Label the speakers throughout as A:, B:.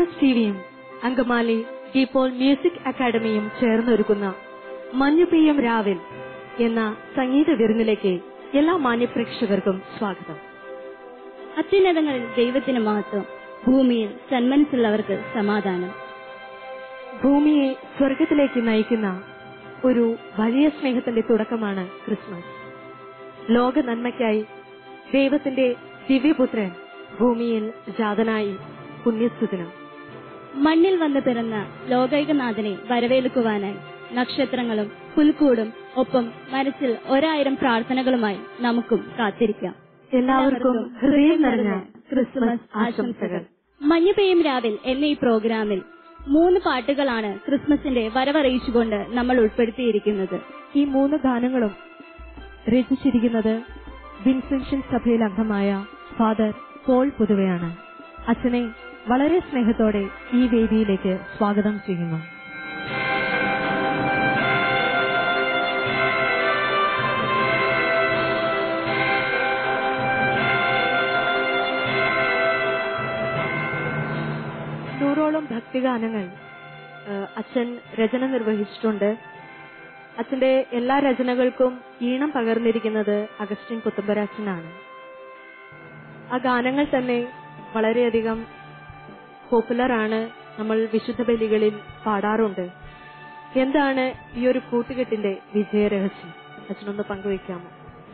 A: Christmas ടിവിയും Angamaly DePaul music അക്കാദമിയും ചേർന്നൊരുക്കുന്ന മഞ്ഞുപെയ്യം രാവിൽ എന്ന സംഗീത വിരുന്നിലേക്ക് എല്ലാ മാന്യപ്രേക്ഷകർക്കും സ്വാഗതം
B: അത്യുന്നതങ്ങളിൽ ദൈവത്തിന് മഹത്വം ഭൂമിയിൽ സന്മനസ്സുള്ളവർക്ക് സമാധാനം
A: ഭൂമിയെ സ്വർഗത്തിലേക്ക് നയിക്കുന്ന ഒരു വലിയ സ്നേഹത്തിന്റെ തുടക്കമാണ് ക്രിസ്മസ് ലോക നന്മയ്ക്കായി ദൈവത്തിന്റെ ദിവ്യപുത്രൻ ഭൂമിയിൽ ജാതനായി പുണ്യസ്തുതിനം
B: മണ്ണിൽ വന്ന് പിറന്ന ലോകൈകനാഥനെ വരവേൽക്കുവാനായി നക്ഷത്രങ്ങളും പുൽക്കൂടും ഒപ്പം മനസ്സിൽ ഒരായിരം പ്രാർത്ഥനകളുമായി നമുക്കും കാത്തിരിക്കാം
A: എല്ലാവർക്കും ഹൃദയം നിറഞ്ഞ ക്രിസ്മസ് ആശംസകൾ
B: മഞ്ഞുപെയ്യും രാവിൽ എന്ന ഈ പ്രോഗ്രാമിൽ മൂന്ന് പാട്ടുകളാണ് ക്രിസ്മസിന്റെ വരവറിയിച്ചുകൊണ്ട് നമ്മൾ ഉൾപ്പെടുത്തിയിരിക്കുന്നത്
A: ഈ മൂന്ന് ഗാനങ്ങളും രചിച്ചിരിക്കുന്നത് വിൻസെൻഷൻ സഭയിൽ അംഗമായ ഫാദർ പോൾ പുതുവയാണ് അച്ഛനെ വളരെ സ്നേഹത്തോടെ ഈ വേദിയിലേക്ക് സ്വാഗതം ചെയ്യുന്നു നൂറോളം ഭക്തിഗാനങ്ങൾ ഏഹ്, അച്ഛൻ രചന നിർവഹിച്ചിട്ടുണ്ട് അച്ഛന്റെ എല്ലാ രചനകൾക്കും ഈണം പകർന്നിരിക്കുന്നത് അഗസ്റ്റിൻ പുത്തമ്പരാച്ചനാണ് ആ ഗാനങ്ങൾ തന്നെ വളരെയധികം പോപ്പുലർ ആണ് നമ്മൾ വിശുദ്ധ ബലികളിൽ പാടാറുണ്ട് എന്താണ് ഈ ഒരു കൂട്ടുകെട്ടിന്റെ വിജയരഹസ്യം അച്ഛനൊന്ന് പങ്കുവയ്ക്കാമോ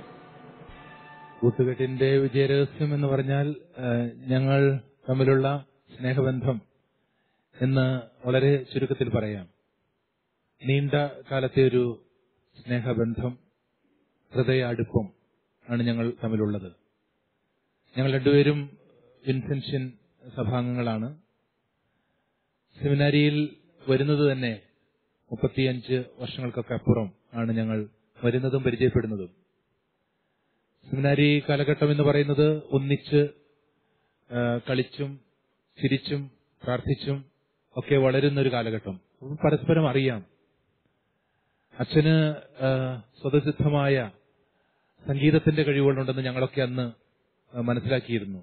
C: കൂട്ടുകെട്ടിന്റെ വിജയരഹസ്യം എന്ന് പറഞ്ഞാൽ ആ, ഞങ്ങൾ തമ്മിലുള്ള സ്നേഹബന്ധം എന്ന് വളരെ ചുരുക്കത്തിൽ പറയാം നീണ്ട കാലത്തെ ഒരു സ്നേഹബന്ധം ഹൃദയ അടുപ്പം ആണ് ഞങ്ങൾ തമ്മിലുള്ളത് ഞങ്ങൾ രണ്ടുപേരും വിൻസെൻഷ്യൻ സഭാംഗങ്ങളാണ് സെമിനാരിയിൽ വരുന്നത് തന്നെ മുപ്പത്തിയഞ്ച് വർഷങ്ങൾക്കൊക്കെ അപ്പുറം ആണ് ഞങ്ങൾ വരുന്നതും പരിചയപ്പെടുന്നതും സെമിനാരി കാലഘട്ടം എന്ന് പറയുന്നത് ഒന്നിച്ച് ആ, കളിച്ചും ചിരിച്ചും പ്രാർത്ഥിച്ചും ഒക്കെ വളരുന്ന ഒരു കാലഘട്ടം അപ്പോൾ പരസ്പരം അറിയാം അച്ഛന് ആ, സ്വതസിദ്ധമായ സംഗീതത്തിന്റെ കഴിവുകളുണ്ടെന്ന് ഞങ്ങളൊക്കെ അന്ന് ആ, മനസ്സിലാക്കിയിരുന്നു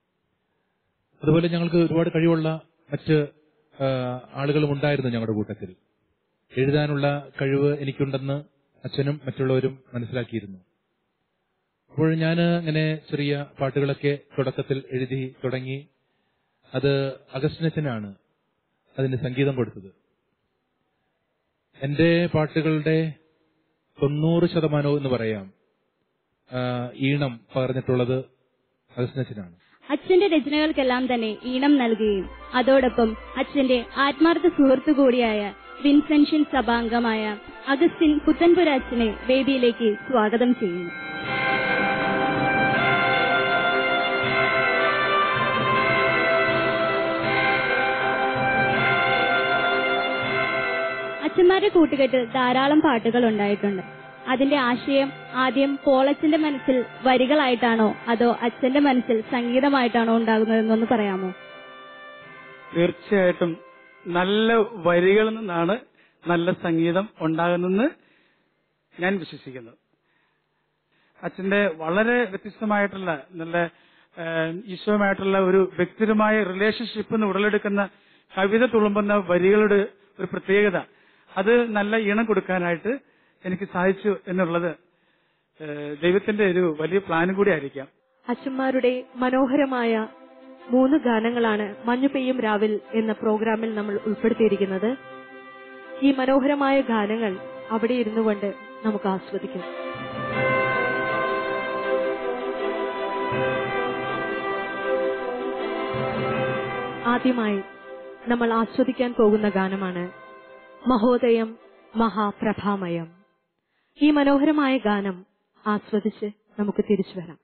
C: അതുപോലെ ഞങ്ങൾക്ക് ഒരുപാട് കഴിവുള്ള മറ്റ് ആ, ആളുകളും ഉണ്ടായിരുന്നു ഞങ്ങളുടെ കൂട്ടത്തിൽ എഴുതാനുള്ള കഴിവ് എനിക്കുണ്ടെന്ന് അച്ഛനും മറ്റുള്ളവരും മനസ്സിലാക്കിയിരുന്നു അപ്പോൾ ഞാൻ അങ്ങനെ ചെറിയ പാട്ടുകളൊക്കെ തുടക്കത്തിൽ എഴുതി തുടങ്ങി അത് അഗസ്റ്റിനച്ചനാണ് അതിന് സംഗീതം കൊടുത്തത് എന്റെ പാട്ടുകളുടെ തൊണ്ണൂറ് ശതമാനവും എന്ന് പറയാം ആ, ഈണം പകർന്നിട്ടുള്ളത് അഗസ്റ്റിനച്ചനാണ്
B: അച്ഛന്റെ രചനകൾക്കെല്ലാം തന്നെ ഈണം നൽകുകയും അതോടൊപ്പം അച്ഛന്റെ ആത്മാർത്ഥ സുഹൃത്തു കൂടിയായ വിൻസെൻഷ്യൻ സഭാംഗമായ അഗസ്റ്റിൻ പുത്തൻപുര അച്ഛനെ വേദിയിലേക്ക് സ്വാഗതം ചെയ്യുന്നു അച്ഛന്മാരുടെ കൂട്ടുകെട്ടിൽ ധാരാളം പാട്ടുകൾ ഉണ്ടായിട്ടുണ്ട് അതിന്റെ ആശയം ആദ്യം പോളച്ചന്റെ മനസ്സിൽ വരികളായിട്ടാണോ അതോ അച്ഛന്റെ മനസ്സിൽ സംഗീതമായിട്ടാണോ ഉണ്ടാകുന്നതെന്നൊന്ന് പറയാമോ
D: തീർച്ചയായിട്ടും നല്ല വരികളിൽ നിന്നാണ് നല്ല സംഗീതം ഉണ്ടാകുന്നെന്ന് ഞാൻ വിശ്വസിക്കുന്നു അച്ഛന്റെ വളരെ വ്യത്യസ്തമായിട്ടുള്ള നല്ല ഏഹ്, ഈശോയുമായിട്ടുള്ള ഒരു വ്യക്തിപരമായ റിലേഷൻഷിപ്പ് ഉടലെടുക്കുന്ന കവിത തുളുമ്പുന്ന വരികളുടെ ഒരു പ്രത്യേകത അത് നല്ല ഈണം കൊടുക്കാനായിട്ട് എനിക്ക് സാധിച്ചു എന്നുള്ളത് ഏഹ്, ദൈവത്തിന്റെ ഒരു വലിയ പ്ലാനും കൂടി ആയിരിക്കാം
A: അച്ഛന്മാരുടെ മനോഹരമായ മൂന്ന് ഗാനങ്ങളാണ് മഞ്ഞു പെയ്യും രാവിൽ എന്ന പ്രോഗ്രാമിൽ നമ്മൾ ഉൾപ്പെടുത്തിയിരിക്കുന്നത് ഈ മനോഹരമായ ഗാനങ്ങൾ അവിടെ ഇരുന്നു കൊണ്ട് നമുക്ക് ആസ്വദിക്കാം ആദ്യമായി നമ്മൾ ആസ്വദിക്കാൻ പോകുന്ന ഗാനമാണ് മഹോദയം മഹാപ്രഭാമയം ഈ മനോഹരമായ ഗാനം ആസ്വദിച്ച് നമുക്ക് തിരിച്ചു വരാം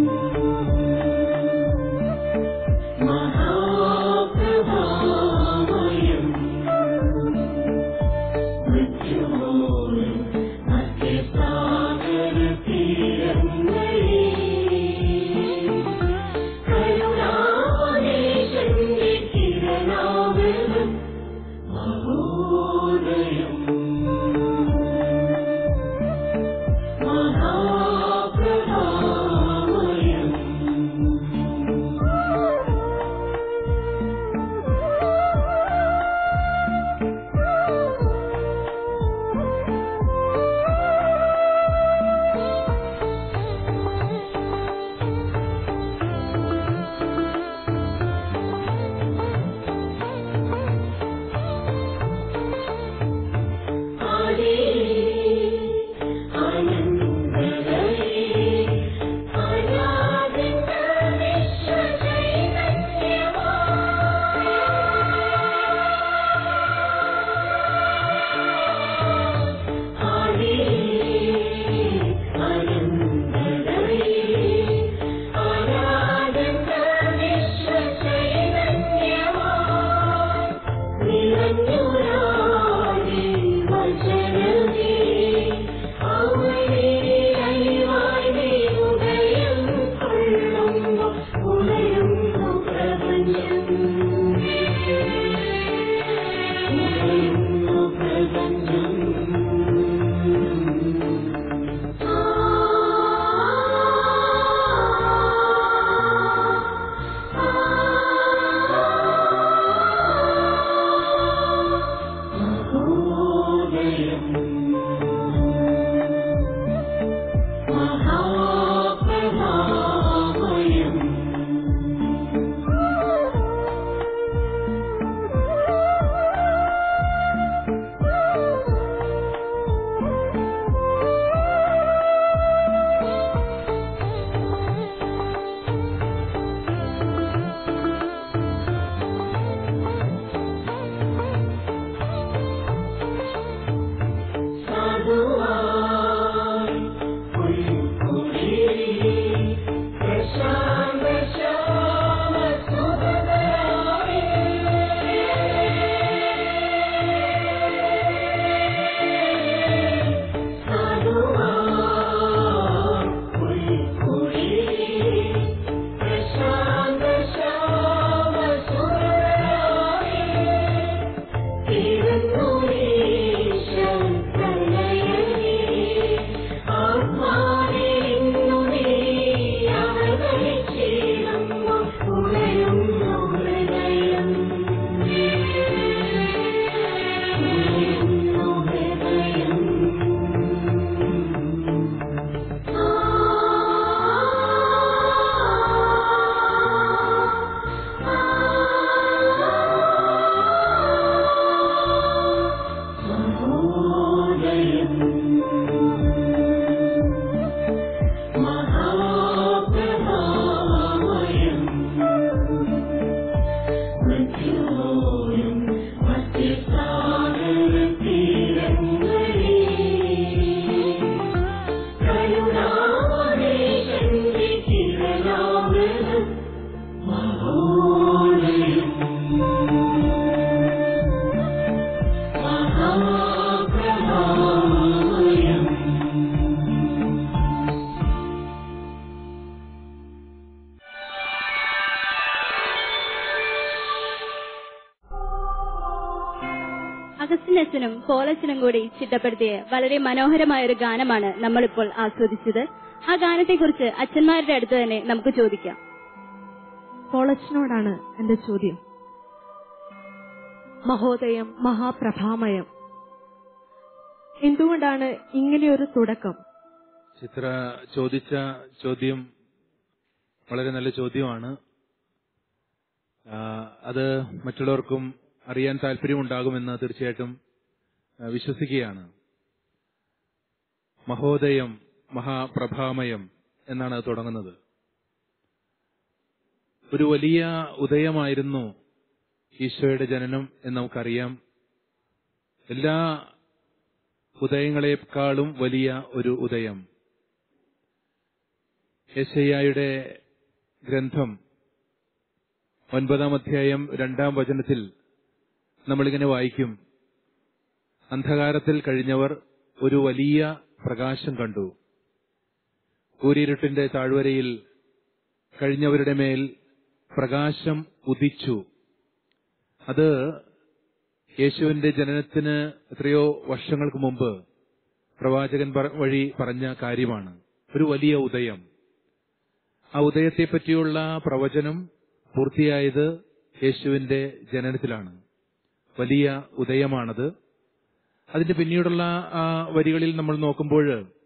E: മഹാപ്രഭാമയം
B: അഗസ്റ്റിൻ അച്ഛനും പോളച്ചനും കൂടി ചിട്ടപ്പെടുത്തിയ വളരെ മനോഹരമായ ഒരു ഗാനമാണ് നമ്മളിപ്പോൾ ആസ്വദിച്ചത് ആ ഗാനത്തെക്കുറിച്ച് അച്ഛന്മാരുടെ അടുത്ത് തന്നെ നമുക്ക് ചോദിക്കാം
A: കോളേജിനോടാണ് എന്റെ ചോദ്യം മഹോദയം മഹാപ്രഭാമയം എന്തുകൊണ്ടാണ് ഇങ്ങനെയൊരു തുടക്കം
C: ചിത്ര ചോദിച്ച ചോദ്യം വളരെ നല്ല ചോദ്യമാണ് ആ, അത് മറ്റുള്ളവർക്കും അറിയാൻ താല്പര്യമുണ്ടാകുമെന്ന് തീർച്ചയായിട്ടും ആ, വിശ്വസിക്കുകയാണ് മഹോദയം മഹാപ്രഭാമയം എന്നാണ് അത് തുടങ്ങുന്നത് ഒരു വലിയ ഉദയമായിരുന്നു ഈശോയുടെ ജനനം എന്ന് നമുക്കറിയാം എല്ലാ ഉദയങ്ങളെക്കാളും വലിയ ഒരു ഉദയം യെശയ്യായുടെ ഗ്രന്ഥം ഒൻപതാം അധ്യായം രണ്ടാം വചനത്തിൽ നമ്മളിങ്ങനെ വായിക്കും അന്ധകാരത്തിൽ കഴിഞ്ഞവർ ഒരു വലിയ പ്രകാശം കണ്ടു കൂരിരുട്ടിന്റെ താഴ്വരയിൽ കഴിഞ്ഞവരുടെ മേൽ പ്രകാശം ഉദിച്ചു അത് യേശുവിന്റെ ജനനത്തിന് എത്രയോ വർഷങ്ങൾക്ക് മുമ്പ് പ്രവാചകൻ പറ- വഴി പറഞ്ഞ കാര്യമാണ് ഒരു വലിയ ഉദയം ആ ഉദയത്തെ പറ്റിയുള്ള പ്രവചനം പൂർത്തിയായത് യേശുവിന്റെ ജനനത്തിലാണ് വലിയ ഉദയമാണത് അതിന്റെ പിന്നീടുള്ള ആ വരികളിൽ നമ്മൾ നോക്കുമ്പോൾ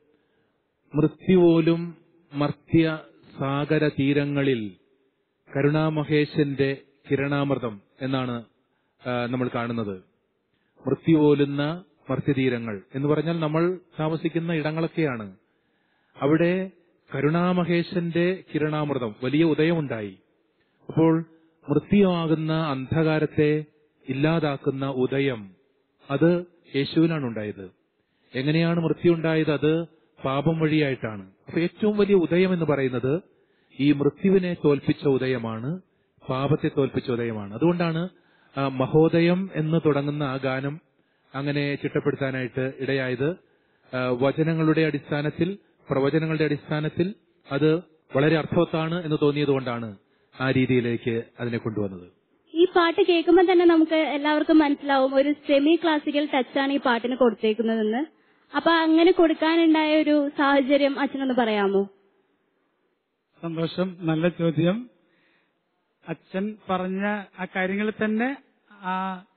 C: മൃത്യുപോലും മർത്യ സാഗര തീരങ്ങളിൽ കരുണാമഹേശന്റെ കിരണാമൃതം എന്നാണ് ആ, നമ്മൾ കാണുന്നത് മൃത്യുപോലുന്ന മർത്യതീരങ്ങൾ എന്ന് പറഞ്ഞാൽ നമ്മൾ താമസിക്കുന്ന ഇടങ്ങളൊക്കെയാണ് അവിടെ കരുണാമഹേശന്റെ കിരണാമൃതം വലിയ ഉദയമുണ്ടായി അപ്പോൾ മൃത്യുവാകുന്ന അന്ധകാരത്തെ ഇല്ലാതാക്കുന്ന ഉദയം അത് യേശുവിനാണ് ഉണ്ടായത് എങ്ങനെയാണ് മൃത്യു ഉണ്ടായത് അത് പാപം വഴിയായിട്ടാണ് അപ്പൊ ഏറ്റവും വലിയ ഉദയം എന്ന് പറയുന്നത് ഈ മൃത്യുവിനെ തോൽപ്പിച്ച ഉദയമാണ് പാപത്തെ തോൽപ്പിച്ച ഉദയമാണ് അതുകൊണ്ടാണ് ആ മഹോദയം എന്ന് തുടങ്ങുന്ന ആ ഗാനം അങ്ങനെ ചിട്ടപ്പെടുത്താനായിട്ട് ഇടയായത് ആ, വചനങ്ങളുടെ അടിസ്ഥാനത്തിൽ പ്രവചനങ്ങളുടെ അടിസ്ഥാനത്തിൽ അത് വളരെ അർത്ഥവത്താണ് എന്ന് തോന്നിയതുകൊണ്ടാണ് ആ രീതിയിലേക്ക് അതിനെ കൊണ്ടുവന്നത്
B: ഈ പാട്ട് കേൾക്കുമ്പോൾ തന്നെ നമുക്ക് എല്ലാവർക്കും മനസ്സിലാവും ഒരു സെമി ക്ലാസിക്കൽ ടച്ചാണ് ഈ പാട്ടിന് കൊടുത്തേക്കുന്നതെന്ന് അപ്പൊ അങ്ങനെ കൊടുക്കാനുണ്ടായ ഒരു സാഹചര്യം അച്ഛനൊന്ന് പറയാമോ
D: സന്തോഷം നല്ല ചോദ്യം അച്ഛൻ പറഞ്ഞ ആ കാര്യങ്ങളിൽ തന്നെ ആ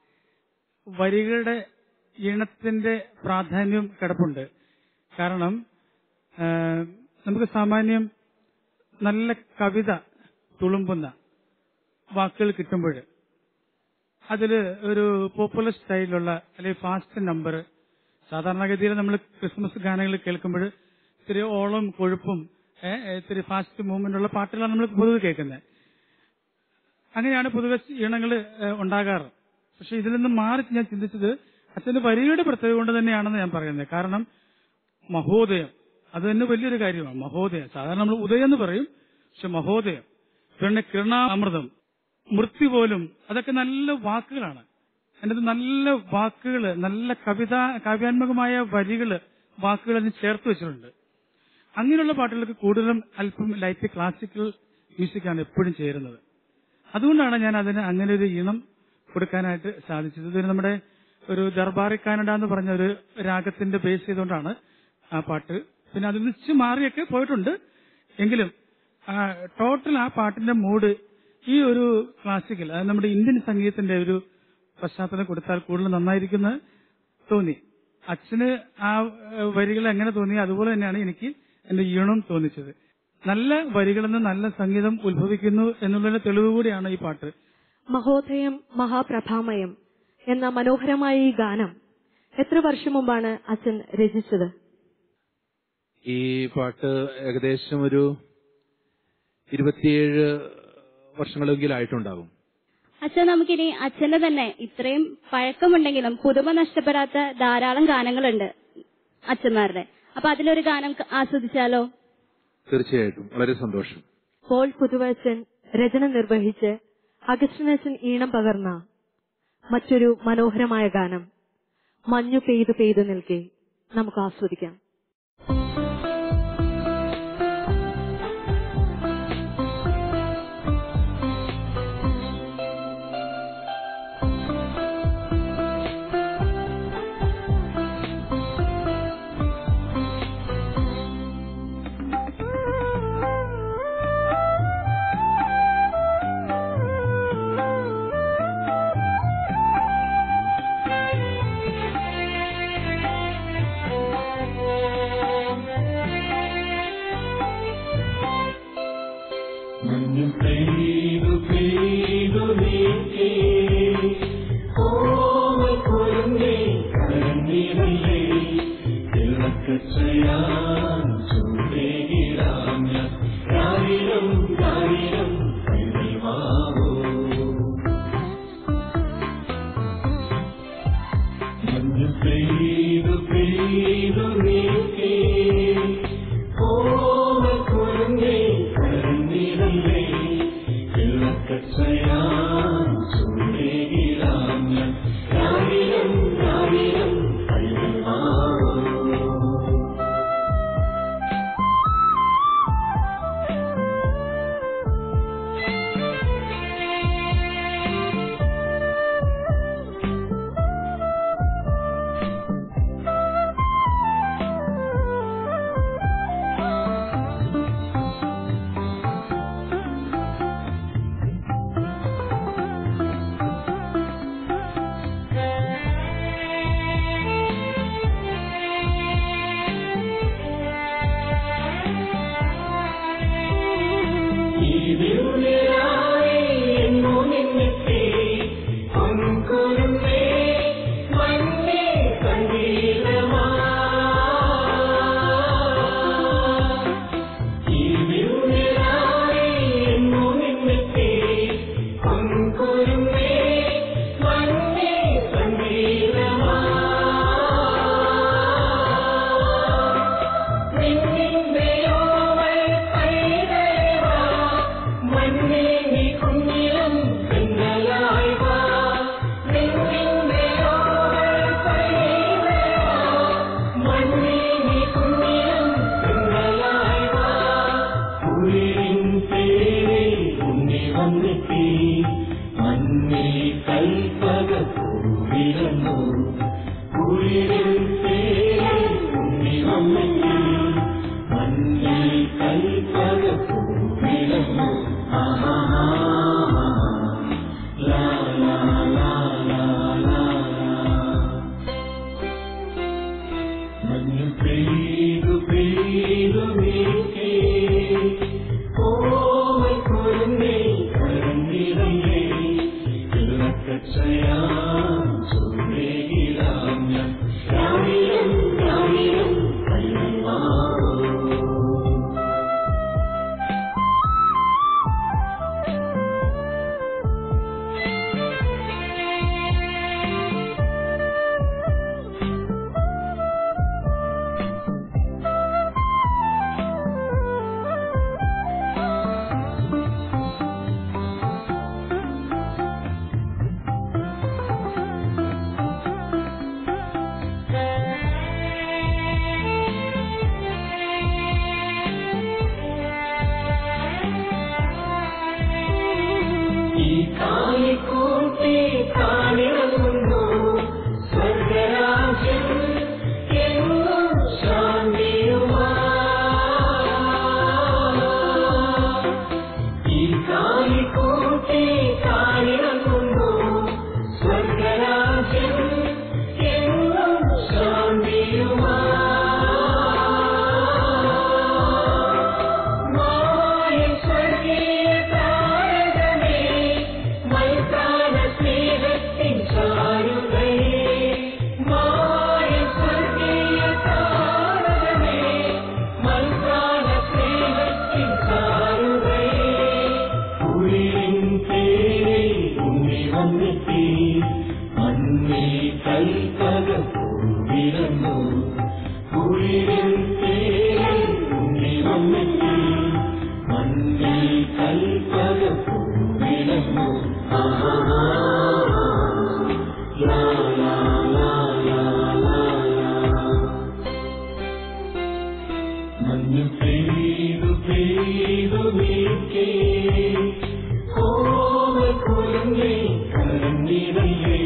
D: വരികളുടെ ഈണത്തിന്റെ പ്രാധാന്യം കിടപ്പുണ്ട് കാരണം ആ, നമുക്ക് സാമാന്യം നല്ല കവിത തുളുമ്പുന്ന വാക്കുകൾ കിട്ടുമ്പോൾ അതിൽ ഒരു പോപ്പുലർ സ്റ്റൈലിലുള്ള അല്ലെങ്കിൽ ഫാസ്റ്റ് നമ്പർ സാധാരണഗതിയിൽ നമ്മൾ ക്രിസ്മസ് ഗാനങ്ങൾ കേൾക്കുമ്പോൾ ഇത്തിരി ഓളം കൊഴുപ്പും ഏ, ഇത്തിരി ഫാസ്റ്റ് മൂവ്മെന്റ് ഉള്ള പാട്ടുകളാണ് നമ്മൾ പൊതുവെ കേൾക്കുന്നത് അങ്ങനെയാണ് പൊതുവെ ഈണങ്ങൾ ഉണ്ടാകാറ് പക്ഷെ ഇതിൽ നിന്ന് മാറി ഞാൻ ചിന്തിച്ചത് അച്ഛന്റെ വരിയുടെ പ്രത്യേകത കൊണ്ട് തന്നെയാണെന്ന് ഞാൻ പറയുന്നത് കാരണം മഹോദയം അത് തന്നെ വലിയൊരു കാര്യമാണ് മഹോദയം സാധാരണ നമ്മൾ ഉദയം എന്ന് പറയും പക്ഷെ മഹോദയം പിന്നെ കിരണാമൃതം മൃത്യു പോലും അതൊക്കെ നല്ല വാക്കുകളാണ് അതിന്റെ നല്ല വാക്കുകൾ നല്ല കവിത കാവ്യാത്മകമായ വരികള് വാക്കുകൾ അതിന് ചേർത്ത് വെച്ചിട്ടുണ്ട് അങ്ങനെയുള്ള പാട്ടുകൾക്ക് കൂടുതലും അല്പം ലൈറ്റ് ക്ലാസിക്കൽ മ്യൂസിക്കാണ് എപ്പോഴും ചേരുന്നത് അതുകൊണ്ടാണ് ഞാൻ അതിന് അങ്ങനെ ഒരു ഈണം കൊടുക്കാനായിട്ട് സാധിച്ചത് ഇതൊരു നമ്മുടെ ഒരു ദർബാറി കാനഡ എന്ന് പറഞ്ഞ ഒരു രാഗത്തിന്റെ ബേസ് ചെയ്തുകൊണ്ടാണ് ആ പാട്ട് പിന്നെ അതിൽ നിന്ന് ഇച്ചിരി മാറിയൊക്കെ പോയിട്ടുണ്ട് എങ്കിലും ടോട്ടൽ ആ പാട്ടിന്റെ മൂഡ് ഈ ഒരു ക്ലാസിക്കൽ അതായത് നമ്മുടെ ഇന്ത്യൻ സംഗീതത്തിന്റെ ഒരു പശ്ചാത്തലം കൊടുത്താൽ കൂടുതൽ നന്നായിരിക്കുന്ന തോന്നി അച്ഛന് ആ ഏഹ്, വരികൾ എങ്ങനെ തോന്നി അതുപോലെ തന്നെയാണ് എനിക്ക് എന്റെ ഈണം തോന്നിച്ചത് നല്ല വരികളിൽ നിന്ന് നല്ല സംഗീതം ഉത്ഭവിക്കുന്നു എന്നുള്ളതിന്റെ തെളിവ് കൂടിയാണ് ഈ പാട്ട്
A: മഹോദയം മഹാപ്രഭാമയം എന്ന മനോഹരമായ ഈ ഗാനം എത്ര വർഷം മുമ്പാണ് അച്ഛൻ രചിച്ചത്
C: ഈ പാട്ട് ഏകദേശം ഒരു ഇരുപത്തിയേഴ് വർഷങ്ങളെങ്കിലും ആയിട്ടുണ്ടാകും
B: അച്ഛൻ നമുക്കിനി അച്ഛന്റെ തന്നെ ഇത്രയും പഴക്കമുണ്ടെങ്കിലും പുതുമ നഷ്ടപ്പെടാത്ത ധാരാളം ഗാനങ്ങളുണ്ട് അച്ഛന്മാരുടെ അപ്പൊ അതിലൊരു ഗാനം ക- ആസ്വദിച്ചാലോ
C: തീർച്ചയായിട്ടും വളരെ സന്തോഷം
A: പോൾ പുതുവച്ചൻ രചന നിർവഹിച്ച് അഗസ്റ്റിനച്ചൻ ഈണം പകർന്ന മറ്റൊരു മനോഹരമായ ഗാനം മഞ്ഞു പെയ്തു പെയ്തു നിൽക്കെ നമുക്ക് ആസ്വദിക്കാം
E: ും മണ്ണിൽ കൽപ്പക പൂവിടുന്നു കുളിരിൽ തേരിൽ ഉണ്ണിയമ്മയ്ക്ക് മണ്ണിൽ കൽപ്പക പൂവിടുന്നു ആഹാ ലാ ലാ ലാ ലാ ലാ മഞ്ഞു പെയ്തു പെയ്തു നീക്കേ കോവൽ കുരുന്നേ കരഞ്ഞിടങ്ങേ ഇളക്കച്ചയാം ചൂടേകിടാം ഞാൻ രാവിലും രാവിലും കല്ലുമാറോ ഈ കാലിക്കൂട്ടി കാണിറങ്ങുന്നു സ്വർഗരാജ്യം എന്നും ശാന്തിയുമാ ഈ കാലിക്കൂട്ടി കാണിറങ്ങുന്നു സ്വർഗരാജ്യം എന്നും ശാന്തിയുമാ മായ സ്വർഗീയ താരകമേ മൈത്രാന സ്നേഹത്തിൻ ചാരുതേ മായ സ്വർഗീയ താരകമേ മൈത്രാന സ്നേഹത്തിൻ ചാരുതേ കുളിരിൻ തേരെ ഉണ്ണി വന്നെത്തി മണ്ണിൽ കൽപ്പക പൂവിടുന്നു കുളിരിൻ തേരെ ഉണ്ണി വന്നെത്തി മണ്ണിൽ കൽപ്പക പൂവിടുന്നു ആഹാ ലാ ലാ ലാ ലാ ലാ ലാ മഞ്ഞു പെയ്തു പെയ്തു നീക്കേ കോവൽ കുരുങ്ങേ കരഞ്ഞിടല്ലേ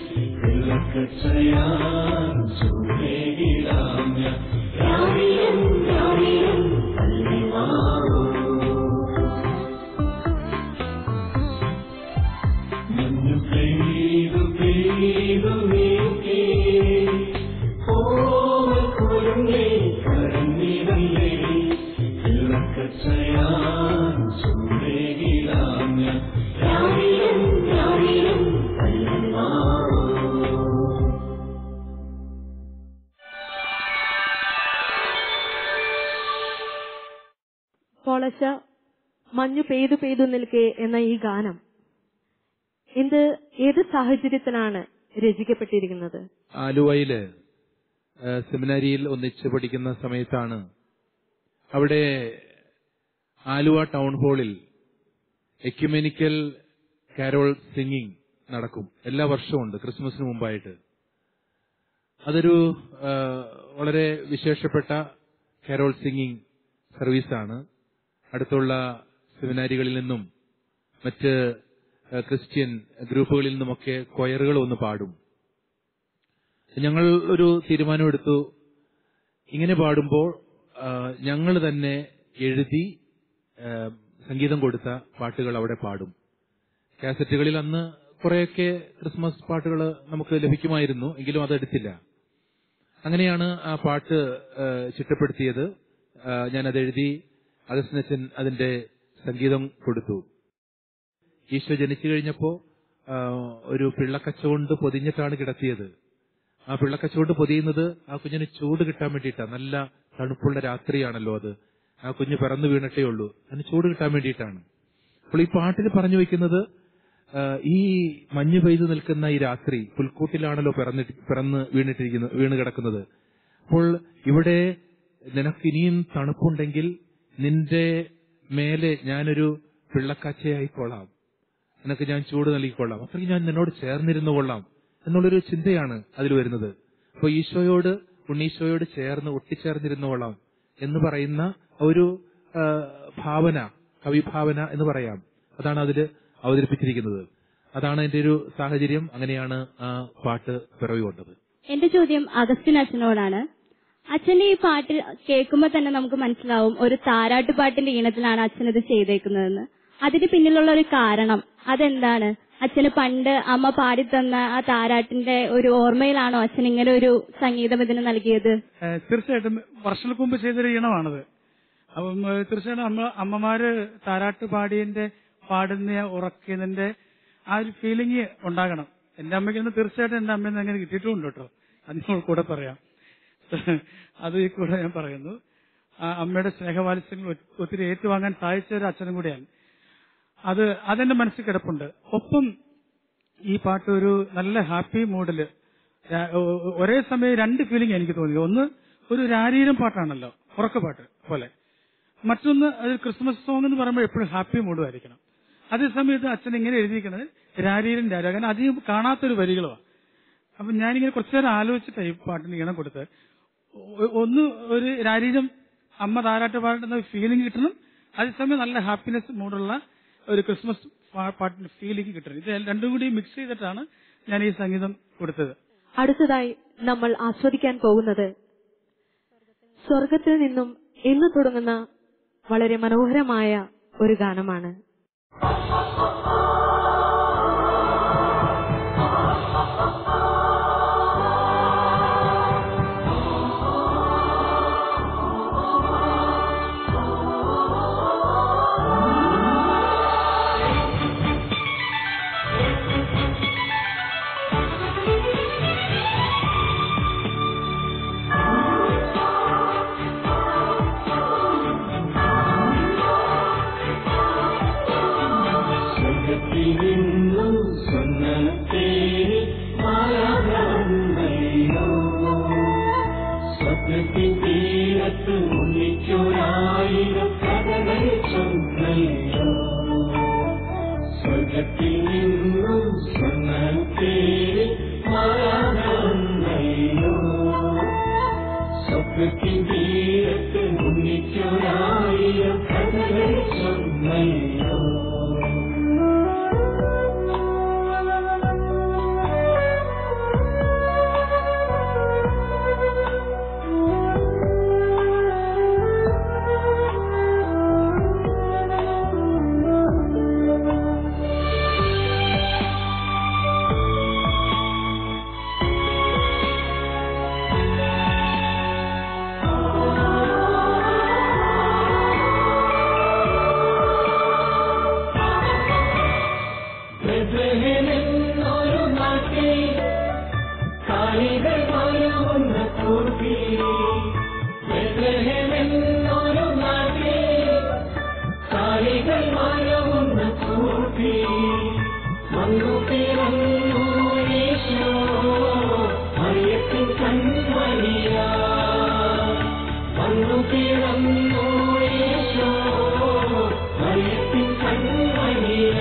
E: വിളക്കച്ചയാൻ ചൂടേകിടാം ഞാൻ രാവിലും രാവിലും പള്ളിമാറോ മഞ്ഞു പെയ്തു പെയ്തു നീക്കേ കോവൽ കുരുങ്ങേ കരഞ്ഞിടല്ലേ വിളക്കച്ചയാൻ ചൂടേകിടാം ഞാൻ രാവിലും രാവിലും പള്ളിമാറോ
A: പോളശ മഞ്ഞു പെയ്തു പെയ്തു നിൽക്കെ എന്ന ഈ ഗാനം ഇത് ഏത് സാഹചര്യത്തിലാണ് രചിക്കപ്പെട്ടിരിക്കുന്നത്
C: ആലുവയില് ആ, സെമിനാരിയിൽ ഒന്നിച്ച് പഠിക്കുന്ന സമയത്താണ് അവിടെ ആലുവ ടൗൺ ഹാളിൽ എക്യുമെനിക്കൽ കാരോൾ സിംഗിങ് നടക്കും എല്ലാ വർഷവും ഉണ്ട് ക്രിസ്മസിന് മുമ്പായിട്ട് അതൊരു ആ, വളരെ വിശേഷപ്പെട്ട കാരോൾ സിംഗിങ് സർവീസാണ് അടുത്തുള്ള സെമിനാരികളിൽ നിന്നും മറ്റ് ആ, ക്രിസ്ത്യൻ ഗ്രൂപ്പുകളിൽ നിന്നുമൊക്കെ കൊയറുകൾ ഒന്ന് പാടും ഞങ്ങൾ ഒരു തീരുമാനമെടുത്തു ഇങ്ങനെ പാടുമ്പോൾ ഞങ്ങൾ തന്നെ എഴുതി ആ, സംഗീതം കൊടുത്ത പാട്ടുകൾ അവിടെ പാടും കാസറ്റുകളിൽ അന്ന് കുറെയൊക്കെ ക്രിസ്മസ് പാട്ടുകൾ നമുക്ക് ലഭിക്കുമായിരുന്നു എങ്കിലും അതെടുത്തില്ല അങ്ങനെയാണ് ആ പാട്ട് ആ, ചിട്ടപ്പെടുത്തിയത് ആ, ഞാനത് എഴുതി അഗസ്നച്ചൻ അതിന്റെ സംഗീതം കൊടുത്തു ഈശോ ജനിച്ചു കഴിഞ്ഞപ്പോ ആ, ഒരു പിള്ളക്കച്ച കൊണ്ട് പൊതിഞ്ഞിട്ടാണ് കിടത്തിയത് ആ പിള്ളക്കച്ച കൊണ്ട് പൊതിയുന്നത് ആ കുഞ്ഞിന് ചൂട് കിട്ടാൻ വേണ്ടിയിട്ടാണ് നല്ല തണുപ്പുള്ള രാത്രിയാണല്ലോ അത് ആ കുഞ്ഞ് പിറന്നു വീണിട്ടേ ഉള്ളൂ അതിന് ചൂട് കിട്ടാൻ വേണ്ടിയിട്ടാണ് അപ്പോൾ ഈ പാട്ടിൽ പറഞ്ഞു വെക്കുന്നത് ആ, ഈ മഞ്ഞ് പെയ്തു നിൽക്കുന്ന ഈ രാത്രി പുൽക്കൂട്ടിലാണല്ലോ പിറന്നിട്ട് പിറന്ന് വീണിട്ടിരിക്കുന്നത് വീണ് കിടക്കുന്നത് അപ്പോൾ ഇവിടെ നിനക്ക് ഇനിയും തണുപ്പുണ്ടെങ്കിൽ നിന്റെ മേലെ ഞാനൊരു പിള്ളക്കാച്ചയായിക്കൊള്ളാം നിനക്ക് ഞാൻ ചൂട് നൽകിക്കൊള്ളാം അത്രയ്ക്ക് ഞാൻ നിന്നോട് ചേർന്നിരുന്നു കൊള്ളാം എന്നുള്ളൊരു ചിന്തയാണ് അതിൽ വരുന്നത് അപ്പൊ ഈശോയോട് ഉണ്ണീശോയോട് ചേർന്ന് ഒട്ടിച്ചേർന്നിരുന്നു കൊള്ളാം എന്ന് പറയുന്ന ഒരു ആ, ഭാവന കവിഭാവന എന്ന് പറയാം അതാണ് അതിൽ അവതരിപ്പിച്ചിരിക്കുന്നത് അതാണ് എന്റെ ഒരു സാഹചര്യം അങ്ങനെയാണ് ആ പാട്ട് പിറവി കൊണ്ടത്
B: എന്റെ ചോദ്യം അഗസ്റ്റിൻ അച്ഛനോടാണ് അച്ഛന്റെ ഈ പാട്ട് കേൾക്കുമ്പോൾ തന്നെ നമുക്ക് മനസ്സിലാവും ഒരു താരാട്ട് പാട്ടിന്റെ ഈണത്തിലാണ് അച്ഛൻ ഇത് ചെയ്തേക്കുന്നതെന്ന് അതിന് പിന്നിലുള്ള ഒരു കാരണം അതെന്താണ് അച്ഛന് പണ്ട് അമ്മ പാടിത്തന്ന ആ താരാട്ടിന്റെ ഒരു ഓർമ്മയിലാണോ അച്ഛൻ ഇങ്ങനെ ഒരു സംഗീതം ഇതിന് നൽകിയത്
D: ഏഹ് തീർച്ചയായിട്ടും വർഷങ്ങൾക്ക് മുമ്പ് ചെയ്തൊരു ഈണമാണത് അപ്പം ഏഹ് തീർച്ചയായിട്ടും അമ്മ അമ്മമാര് താരാട്ട് പാടിയതിന്റെ പാടുന്ന ഉറക്കിയതിന്റെ ആ ഒരു ഫീലിംഗ് ഉണ്ടാകണം എന്റെ അമ്മയ്ക്ക് നിന്ന് തീർച്ചയായിട്ടും എന്റെ അമ്മയിൽ നിന്ന് അങ്ങനെ കിട്ടിയിട്ടുമുണ്ട് കേട്ടോ അത് ഞാൻ കൂടെ പറയാം അത് ഈ കൂടെ ഞാൻ പറയുന്നു ആ അമ്മയുടെ സ്നേഹവാത്സ്യങ്ങൾ ഒ- ഒത്തിരി ഏറ്റുവാങ്ങാൻ സാധിച്ച ഒരു അച്ഛനും കൂടിയാണ് അത് അതെന്റെ മനസ്സിൽ കിടപ്പുണ്ട് ഒപ്പം ഈ പാട്ട് ഒരു നല്ല ഹാപ്പി മൂഡില് രാ- ഒ- ഒ- ഒരേ സമയം രണ്ട് ഫീലിംഗ് എനിക്ക് തോന്നി ഒന്ന് ഒരു രാരീരം പാട്ടാണല്ലോ ഉറക്കപ്പാട്ട് പോലെ മറ്റൊന്ന് അത് ക്രിസ്മസ് സോങ് എന്ന് പറയുമ്പോൾ എപ്പോഴും ഹാപ്പി മൂഡും ആയിരിക്കണം അതേസമയത്ത് അച്ഛൻ ഇങ്ങനെ എഴുതിയിരിക്കുന്നത് രാരീരം രാജ കാരണം അധികം കാണാത്തൊരു വരികളുമാണ് അപ്പൊ ഞാനിങ്ങനെ കുറച്ചു നേരം ആലോചിച്ചിട്ടാണ് ഈ പാട്ടിന് ഈണം കൊടുത്തത് ഒ- ഒന്ന് ഒരു രാരീരം അമ്മ താരാട്ട് പാടുന്ന ഫീലിംഗ് കിട്ടണം അതേസമയം നല്ല ഹാപ്പിനെസ് മൂടുള്ള ഒരു ക്രിസ്മസ് പാ- പാട്ടിന്റെ ഫീലിംഗ് കിട്ടണം ഇത് രണ്ടും കൂടി മിക്സ് ചെയ്തിട്ടാണ് ഞാൻ ഈ സംഗീതം കൊടുത്തത്
A: അടുത്തതായി നമ്മൾ ആസ്വദിക്കാൻ പോകുന്നത് സ്വർഗത്തിൽ നിന്നും എന്ന് തുടങ്ങുന്ന വളരെ മനോഹരമായ ഒരു ഗാനമാണ്
E: സ്വർഗത്തിനിന്നും സ്വർണ്ണത്തെ മായാവന്നല്ലോ സ്വപ്നത്തിൻ തീരത്ത് ഒന്നിച്ചൊരായിരം കഥകൾ ചൊന്നല്ലോ സ്വർഗത്തിൽ നിന്നും സ്വർണ്ണത്തെ മായാവന്നല്ലോ സ്വപ്നത്തിൻ തീരത്ത് ഒന്നിച്ചൊരായിരം കഥകൾ ചൊന്നല്ലോ ബെത്ലഹേമെന്നൊരു നാട്ടിൽ കാലികൾ മരവുന്ന കൂട്ടി ബെത്ലഹേമെന്നൊരു നാട്ടിൽ കാലികൾ മരവുന്ന കൂട്ടി വന്നു പിറന്നു യേശോ മറിയത്തിൻ കൺമണിയ വന്നു പിറന്നു യേശോ മറിയത്തിൻ കൺമണിയ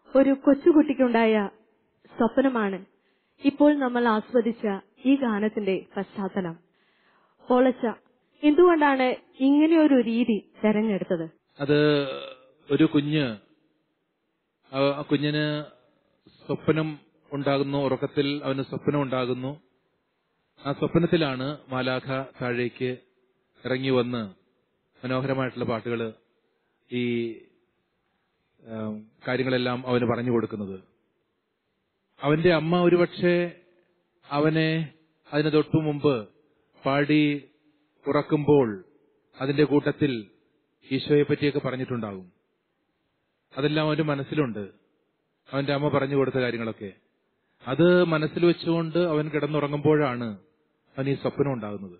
A: ഒരു കൊച്ചുകുട്ടിക്കുണ്ടായ സ്വപ്നമാണ് ഇപ്പോൾ നമ്മൾ ആസ്വദിച്ച ഈ ഗാനത്തിന്റെ പശ്ചാത്തലം പോളച്ച എന്തുകൊണ്ടാണ് ഇങ്ങനെ ഒരു രീതി തെരഞ്ഞെടുത്തത്
C: അത് ഒരു കുഞ്ഞ് ആ ആ കുഞ്ഞിന് സ്വപ്നം ഉണ്ടാകുന്നു ഉറക്കത്തിൽ അവന് സ്വപ്നം ഉണ്ടാകുന്നു ആ സ്വപ്നത്തിലാണ് മാലാഖ താഴേക്ക് ഇറങ്ങി വന്ന് മനോഹരമായിട്ടുള്ള പാട്ടുകൾ ഈ ആം, കാര്യങ്ങളെല്ലാം അവന് പറഞ്ഞു കൊടുക്കുന്നത് അവന്റെ അമ്മ ഒരുപക്ഷെ അവനെ അതിന് തൊട്ടു മുമ്പ് പാടി ഉറക്കുമ്പോൾ അതിന്റെ കൂട്ടത്തിൽ ഈശോയെ പറ്റിയൊക്കെ പറഞ്ഞിട്ടുണ്ടാകും അതെല്ലാം അവന്റെ മനസ്സിലുണ്ട് അവന്റെ അമ്മ പറഞ്ഞു കൊടുത്ത കാര്യങ്ങളൊക്കെ അത് മനസ്സിൽ വെച്ചുകൊണ്ട് അവൻ കിടന്നുറങ്ങുമ്പോഴാണ് അവൻ ഈ സ്വപ്നം ഉണ്ടാകുന്നത്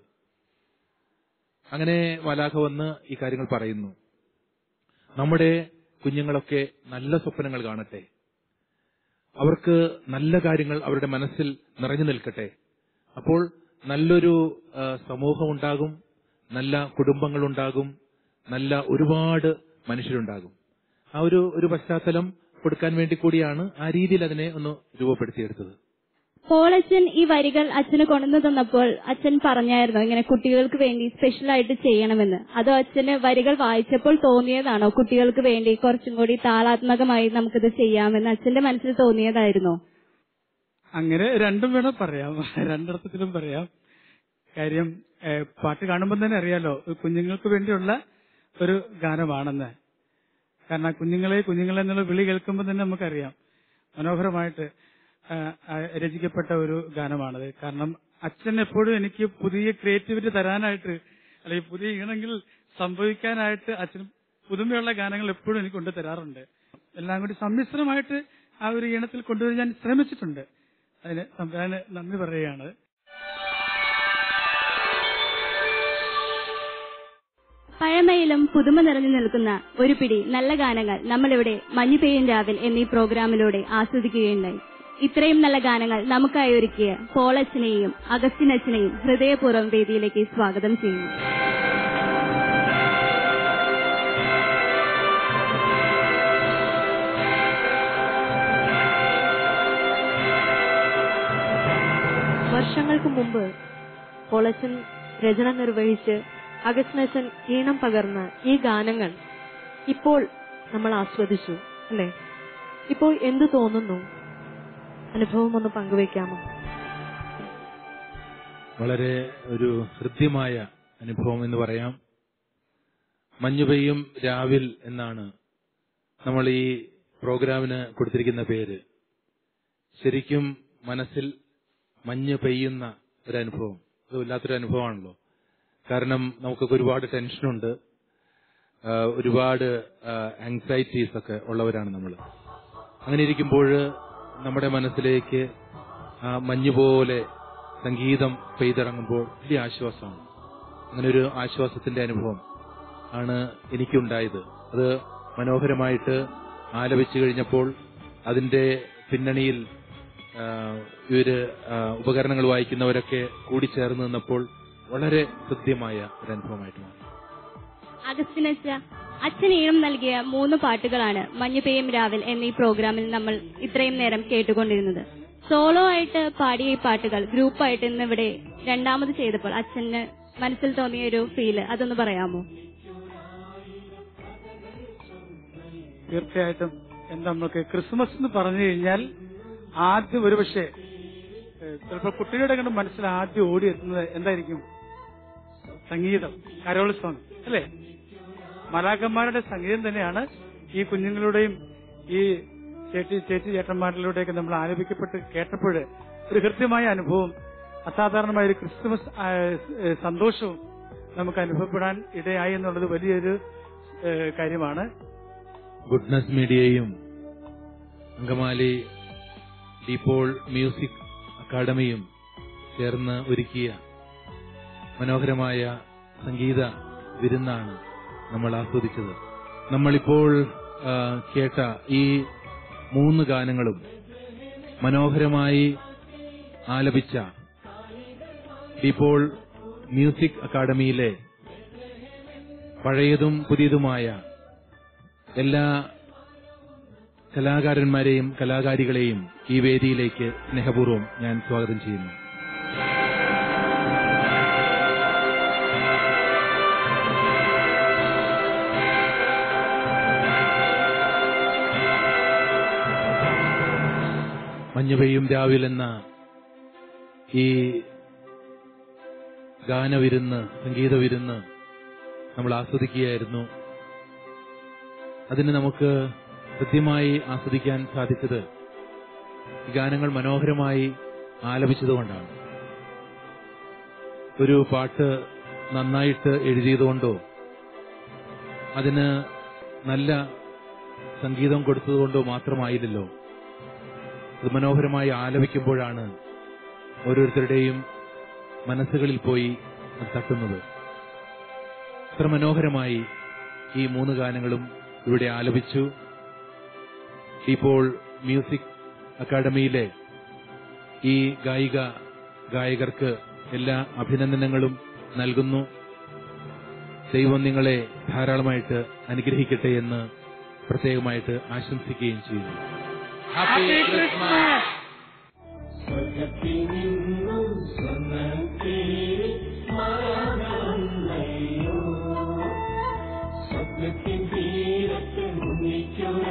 C: അങ്ങനെ വലാഖ വന്ന് ഈ കാര്യങ്ങൾ പറയുന്നു നമ്മുടെ കുഞ്ഞുങ്ങളൊക്കെ നല്ല സ്വപ്നങ്ങൾ കാണട്ടെ അവർക്ക് നല്ല കാര്യങ്ങൾ അവരുടെ മനസ്സിൽ നിറഞ്ഞു നിൽക്കട്ടെ അപ്പോൾ നല്ലൊരു ആ, സമൂഹമുണ്ടാകും നല്ല കുടുംബങ്ങളുണ്ടാകും നല്ല ഒരുപാട് മനുഷ്യരുണ്ടാകും ആ ഒരു ഒരു പശ്ചാത്തലം കൊടുക്കാൻ വേണ്ടി കൂടിയാണ് ആ രീതിയിൽ അതിനെ ഒന്ന് രൂപപ്പെടുത്തിയെടുത്തത്
B: പോളച്ചൻ ഈ വരികൾ അച്ഛന് കൊണ്ടുവന്നു തന്നപ്പോൾ അച്ഛൻ പറഞ്ഞായിരുന്നു ഇങ്ങനെ കുട്ടികൾക്ക് വേണ്ടി സ്പെഷ്യൽ ആയിട്ട് ചെയ്യണമെന്ന് അതോ അച്ഛന് വരികൾ വായിച്ചപ്പോൾ തോന്നിയതാണോ കുട്ടികൾക്ക് വേണ്ടി കുറച്ചും കൂടി താളാത്മകമായി നമുക്കിത് ചെയ്യാമെന്ന് അച്ഛന്റെ മനസ്സിൽ തോന്നിയതായിരുന്നോ
D: അങ്ങനെ രണ്ടും വേണം പറയാം രണ്ടിടത്തിലും പറയാം കാര്യം ഏഹ്, പാട്ട് കാണുമ്പോൾ തന്നെ അറിയാലോ ഇത് കുഞ്ഞുങ്ങൾക്ക് വേണ്ടിയുള്ള ഒരു ഗാനമാണെന്ന് കാരണം ആ കുഞ്ഞുങ്ങളെ കുഞ്ഞുങ്ങളെ എന്നുള്ള വിളി കേൾക്കുമ്പോൾ തന്നെ നമുക്കറിയാം മനോഹരമായിട്ട് ആ, ആ, രചിക്കപ്പെട്ട ഒരു ഗാനമാണത് കാരണം അച്ഛൻ എപ്പോഴും എനിക്ക് പുതിയ ക്രിയേറ്റിവിറ്റി തരാനായിട്ട് അല്ലെങ്കിൽ പുതിയ ഈണെങ്കിൽ സംഭവിക്കാനായിട്ട് അച്ഛൻ പുതുമയുള്ള ഗാനങ്ങൾ എപ്പോഴും എനിക്ക് കൊണ്ടു തരാറുണ്ട് എല്ലാം കൂടി സമ്മിശ്രമായിട്ട് ആ ഒരു ഈണത്തിൽ കൊണ്ടുവരാൻ ഞാൻ ശ്രമിച്ചിട്ടുണ്ട് അതിന് തമ്പുരാന് നന്ദി പറയുകയാണ്
B: പഴമയിലും പുതുമ നിറഞ്ഞു നിൽക്കുന്ന ഒരു പിടി നല്ല ഗാനങ്ങൾ നമ്മളിവിടെ മഞ്ഞുപെയ്യും രാവിൽ എന്നീ പ്രോഗ്രാമിലൂടെ ആസ്വദിക്കുകയുണ്ടായി ഇത്രയും നല്ല ഗാനങ്ങൾ നമുക്കായി ഒരുക്കിയ പോളച്ചനെയും അഗസ്റ്റിനച്ചനെയും ഹൃദയപൂർവ്വം വേദിയിലേക്ക് സ്വാഗതം ചെയ്യുന്നു
A: വർഷങ്ങൾക്ക് മുമ്പ് പൊളച്ചൻ രചന നിർവഹിച്ച് അഗസ്നച്ചൻ ഈണം പകർന്ന ഈ ഗാനങ്ങൾ ഇപ്പോൾ നമ്മൾ ആസ്വദിച്ചു അല്ലെ ഇപ്പോൾ എന്തു തോന്നുന്നു അനുഭവം ഒന്ന് പങ്കുവെക്കാമോ
C: വളരെ ഒരു ഹൃദ്യമായ അനുഭവം എന്ന് പറയാം മഞ്ഞുപെയ്യും രാവിൽ എന്നാണ് നമ്മൾ ഈ പ്രോഗ്രാമിന് കൊടുത്തിരിക്കുന്ന പേര് ശരിക്കും മനസ്സിൽ മഞ്ഞ് പെയ്യുന്ന ഒരു അനുഭവം അത് വല്ലാത്തൊരു അനുഭവമാണല്ലോ കാരണം നമുക്കൊക്കെ ഒരുപാട് ടെൻഷനുണ്ട് ആ, ഒരുപാട് ആങ്സൈറ്റീസ് ഒക്കെ ഉള്ളവരാണ് നമ്മൾ അങ്ങനെ ഇരിക്കുമ്പോൾ നമ്മുടെ മനസ്സിലേക്ക് ആ മഞ്ഞ് പോലെ സംഗീതം പെയ്തിറങ്ങുമ്പോൾ വലിയ ആശ്വാസമാണ് അങ്ങനെ ഒരു ആശ്വാസത്തിന്റെ അനുഭവം ആണ് എനിക്കുണ്ടായത് അത് മനോഹരമായിട്ട് ആലപിച്ചു കഴിഞ്ഞപ്പോൾ അതിന്റെ പിന്നണിയിൽ ആ, ഇവര് ആ, ഉപകരണങ്ങൾ വായിക്കുന്നവരൊക്കെ കൂടിച്ചേർന്ന് നിന്നപ്പോൾ വളരെ ഹൃദ്യമായ ഒരു അനുഭവമായിട്ട് മാറി
B: അഗസ്റ്റിനച്ച അച്ഛൻ ഈണം നൽകിയ മൂന്ന് പാട്ടുകളാണ് മഞ്ഞുപെയ്യും രാവിൽ എന്നീ പ്രോഗ്രാമിൽ നമ്മൾ ഇത്രയും നേരം കേട്ടുകൊണ്ടിരുന്നത് സോളോ ആയിട്ട് പാടിയ ഈ പാട്ടുകൾ ഗ്രൂപ്പായിട്ട് ഇന്ന് ഇവിടെ രണ്ടാമത് ചെയ്തപ്പോൾ അച്ഛന് മനസ്സിൽ തോന്നിയ ഒരു ഫീല് അതൊന്ന് പറയാമോ
D: തീർച്ചയായിട്ടും എന്താ നമുക്ക് ക്രിസ്മസ് എന്ന് പറഞ്ഞു കഴിഞ്ഞാൽ ആദ്യം ഒരുപക്ഷെ ഏഹ്, ചിലപ്പോൾ കുട്ടികളുടെ കണ്ട് മനസ്സിൽ ആദ്യം ഓടിയെത്തുന്നത് എന്തായിരിക്കും സംഗീതം കരോൾ സോങ് അല്ലേ മലാക്കന്മാരുടെ സംഗീതം തന്നെയാണ് ഈ കുഞ്ഞുങ്ങളുടെയും ഈ ചേച്ചി ചേച്ചി ചേട്ടന്മാരിലൂടെയൊക്കെ നമ്മൾ ആലപിക്കപ്പെട്ട് കേട്ടപ്പോൾ ഒരു ഹൃദ്യമായ അനുഭവം അസാധാരണമായ ഒരു ക്രിസ്തുമസ് ആ, ഏഹ്, സന്തോഷവും നമുക്ക് അനുഭവപ്പെടാൻ ഇടയായി എന്നുള്ളത് വലിയൊരു ഏഹ്, കാര്യമാണ്
C: ഗുഡ്നസ് മീഡിയയും അങ്കമാലി ഡീപോൾ മ്യൂസിക് അക്കാദമിയും ചേർന്ന് ഒരുക്കിയ മനോഹരമായ സംഗീത വിരുന്നാണ് നമ്മൾ ആസ്വദിച്ചത് നമ്മളിപ്പോൾ ആ, കേട്ട ഈ മൂന്ന് ഗാനങ്ങളും മനോഹരമായി ആലപിച്ച ഡീപോൾ മ്യൂസിക് അക്കാദമിയിലെ പഴയതും പുതിയതുമായ എല്ലാ കലാകാരന്മാരെയും കലാകാരികളെയും ഈ വേദിയിലേക്ക് സ്നേഹപൂർവ്വം ഞാൻ സ്വാഗതം ചെയ്യുന്നു മഞ്ഞുപെയ്യും രാവിലെന്ന ഈ ഗാനവിരുന്ന് സംഗീതവിരുന്ന് നമ്മൾ ആസ്വദിക്കുകയായിരുന്നു അതിന് നമുക്ക് കൃത്യമായി ആസ്വദിക്കാൻ സാധിച്ചത് ഈ ഗാനങ്ങൾ മനോഹരമായി ആലപിച്ചതുകൊണ്ടാണ് ഒരു പാട്ട് നന്നായിട്ട് എഴുതിയതുകൊണ്ടോ അതിന് നല്ല സംഗീതം കൊടുത്തതുകൊണ്ടോ മാത്രമായില്ലല്ലോ അത് മനോഹരമായി ആലപിക്കുമ്പോഴാണ് ഓരോരുത്തരുടെയും മനസ്സുകളിൽ പോയി അത് തട്ടുന്നത് അത്ര മനോഹരമായി ഈ മൂന്ന് ഗാനങ്ങളും ഇവിടെ ആലപിച്ചു ഇപ്പോൾ മ്യൂസിക് അക്കാദമിയിലെ ഈ ഗായിക ഗായകർക്ക് എല്ലാ അഭിനന്ദനങ്ങളും നൽകുന്നു ദൈവം നിങ്ങളെ ധാരാളമായിട്ട് അനുഗ്രഹിക്കട്ടെ എന്ന് പ്രത്യേകമായിട്ട് ആശംസിക്കുകയും ചെയ്യുന്നു
D: ഹാപ്പി ക്രിസ്മസ്
E: സ്വർഗത്തിൽ നിന്നും സ്വർണ്ണം തേടി മരണമല്ലയോ സ്വപ്നത്തിൻ തീരത്ത് ഉണ്ണിക്കൊരു